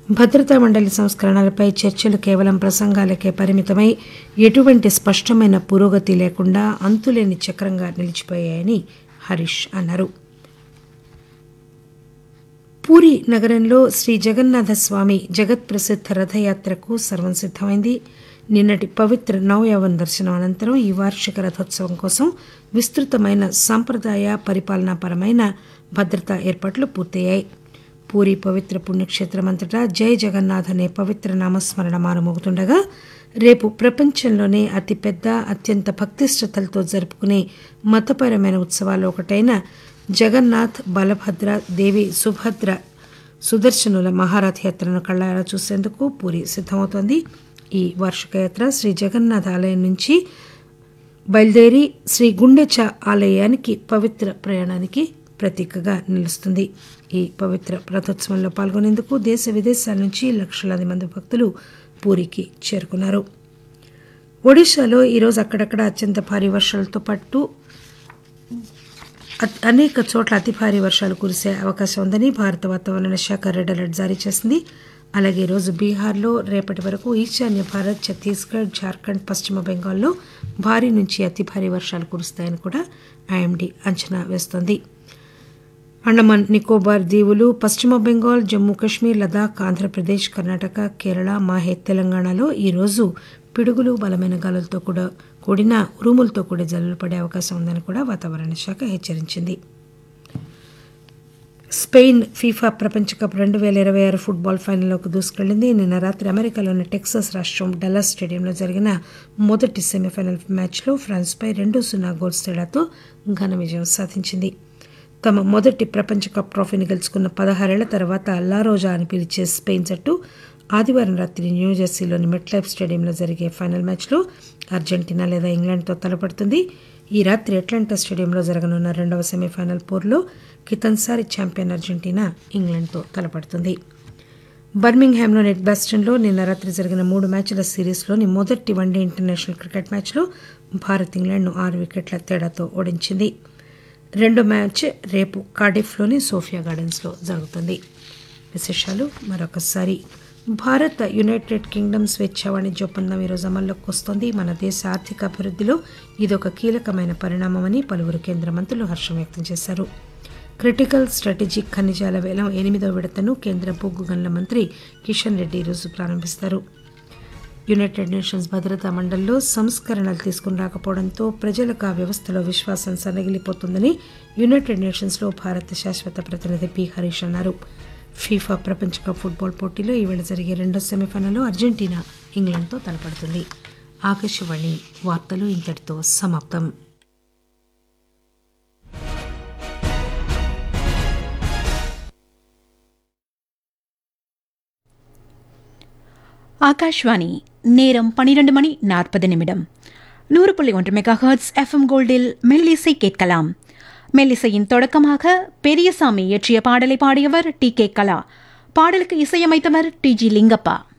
భద్రతా మండలి సంస్కరణలపై చర్చలు కేవలం ప్రసంగాలకే పరిమితమై ఎటువంటి స్పష్టమైన పురోగతి లేకుండా అంతులేని చక్రంగా నిలిచిపోయాయని హరీష్ అన్నారు పూరి నగరంలో శ్రీ జగన్నాథ స్వామి జగత్ ప్రసిద్ధ రథయాత్రకు సర్వం సిద్దమైంది నిన్నటి పవిత్ర నవయవన్ దర్శనం అనంతరం ఈ వార్షిక రథోత్సవం కోసం విస్తృతమైన సాంప్రదాయ పరిపాలనాపరమైన భద్రతా ఏర్పాట్లు పూర్తయ్యాయి పూరి పవిత్ర పుణ్యక్షేత్రం అంతటా జై జగన్నాథ్ అనే పవిత్ర నామస్మరణ మారుమోగుతుండగా రేపు ప్రపంచంలోనే అతిపెద్ద అత్యంత భక్తిశ్రద్ధలతో జరుపుకునే మతపరమైన ఉత్సవాల్లో ఒకటైన జగన్నాథ్ బలభద్ర దేవి సుభద్ర సుదర్శనుల మహారథయాత్రను కళ్ళారా చూసేందుకు పూరి సిద్దమవుతోంది ఈ వార్షిక యాత్ర శ్రీ జగన్నాథ్ ఆలయం నుంచి బయలుదేరి శ్రీ గుండెచ ఆలయానికి పవిత్ర ప్రయాణానికి ప్రతీకగా నిలుస్తుంది ఈ పవిత్ర రథోత్సవంలో పాల్గొనేందుకు దేశ విదేశాల నుంచి లక్షలాది మంది భక్తులు పూరికి చేరుకున్నారు ఒడిశాలో ఈరోజు అక్కడక్కడ అత్యంత భారీ వర్షాలతో పాటు అ- అనేక చోట్ల అతి భారీ వర్షాలు కురిసే అవకాశం ఉందని భారత వాతావరణ శాఖ రెడ్ అలర్ట్ జారీ చేసింది అలాగే ఈరోజు బీహార్లో రేపటి వరకు ఈశాన్య భారత్ ఛత్తీస్గఢ్ జార్ఖండ్ పశ్చిమ బెంగాల్లో భారీ నుంచి అతి భారీ వర్షాలు కురుస్తాయని కూడా ఐఎండీ అంచనా వేస్తోంది అండమాన్ నికోబార్ దీవులు పశ్చిమ బెంగాల్ జమ్మూ కాశ్మీర్ లదాఖ్ ఆంధ్రప్రదేశ్ కర్ణాటక కేరళ మాహే తెలంగాణలో ఈరోజు పిడుగులు బలమైన గాలులతో కూడా కూడిన ఉరుములతో కూడి జల్లులు పడే అవకాశం ఉందని కూడా వాతావరణ శాఖ హెచ్చరించింది స్పెయిన్ ఫీఫా ప్రపంచ కప్ రెండు వేల ఇరవై ఆరు ఫుట్బాల్ ఫైనల్లోకి దూసుకెళ్లింది నిన్న రాత్రి అమెరికాలోని టెక్సాస్ రాష్ట్రం డల్లాస్ స్టేడియంలో జరిగిన మొదటి సెమీఫైనల్ మ్యాచ్లో ఫ్రాన్స్పై రెండు సున్నా గోల్స్ తేడాతో ఘన విజయం సాధించింది తమ మొదటి ప్రపంచ కప్ ట్రోఫీని గెలుచుకున్న పదహారేళ్ల తర్వాత లారోజా అని పిలిచే స్పెయిన్ జట్టు ఆదివారం రాత్రి న్యూజెర్సీలోని మెట్లైఫ్ స్టేడియంలో జరిగే ఫైనల్ మ్యాచ్లో అర్జెంటీనా లేదా ఇంగ్లాండ్తో తలపడుతుంది ఈ రాత్రి అట్లాంటా స్టేడియంలో జరగనున్న రెండవ సెమీఫైనల్ పోరులో కితన్సారి ఛాంపియన్ అర్జెంటీనా ఇంగ్లాండ్తో తలపడుతుంది బర్మింగ్హామ్లోని ఎడ్బాస్టన్లో నిన్న రాత్రి జరిగిన మూడు మ్యాచ్ల సిరీస్లోని మొదటి వన్డే ఇంటర్నేషనల్ క్రికెట్ మ్యాచ్లో భారత్ ఇంగ్లాండ్ను ఆరు వికెట్ల తేడాతో ఓడించింది రెండో మ్యాచ్ రేపు కార్డిఫ్లోని సోఫియా గార్డెన్స్లో జరుగుతుంది విశేషాలు మరొకసారి భారత్ యునైటెడ్ కింగ్డమ్ స్వేచ్ఛ వాణిజ్య ఒప్పందం ఈరోజు అమల్లోకి వస్తోంది మన దేశ ఆర్థిక అభివృద్ధిలో ఇదొక కీలకమైన పరిణామమని పలువురు కేంద్ర మంత్రులు హర్షం వ్యక్తం చేశారు క్రిటికల్ స్ట్రాటజిక్ ఖనిజాల వేలం ఎనిమిదో విడతను కేంద్ర బొగ్గు గనుల మంత్రి కిషన్ రెడ్డి ఈరోజు ప్రారంభిస్తారు యునైటెడ్ నేషన్స్ భద్రతా మండలిలో సంస్కరణలు తీసుకుని రాకపోవడంతో ప్రజలకు ఆ వ్యవస్థలో విశ్వాసం సన్నగిలిపోతుందని యునైటెడ్ నేషన్స్లో భారత శాశ్వత ప్రతినిధి పి హరీష్ అన్నారు ఫీఫా ప్రపంచ కప్ ఫుట్బాల్ పోటీలో ఈవేళ జరిగే రెండో సెమీఫైనల్లో అర్జెంటీనా ఇంగ్లాండ్తో తలపడుతుంది ఆకాశవాణి వార్తలు ఇంతటితో సమాప్తం ஆகாஷ்வாணி நேரம் பனிரெண்டு மணி நாற்பது நிமிடம் நூறு புள்ளி ஒன்று மெகா ஹர்ட்ஸ் எஃப்எம் கோல்டில் மெல்லிசை கேட்கலாம் மெல்லிசையின் தொடக்கமாக பெரியசாமி இயற்றிய பாடலை பாடியவர் டி கே கலா பாடலுக்கு இசையமைத்தவர் டி ஜி லிங்கப்பா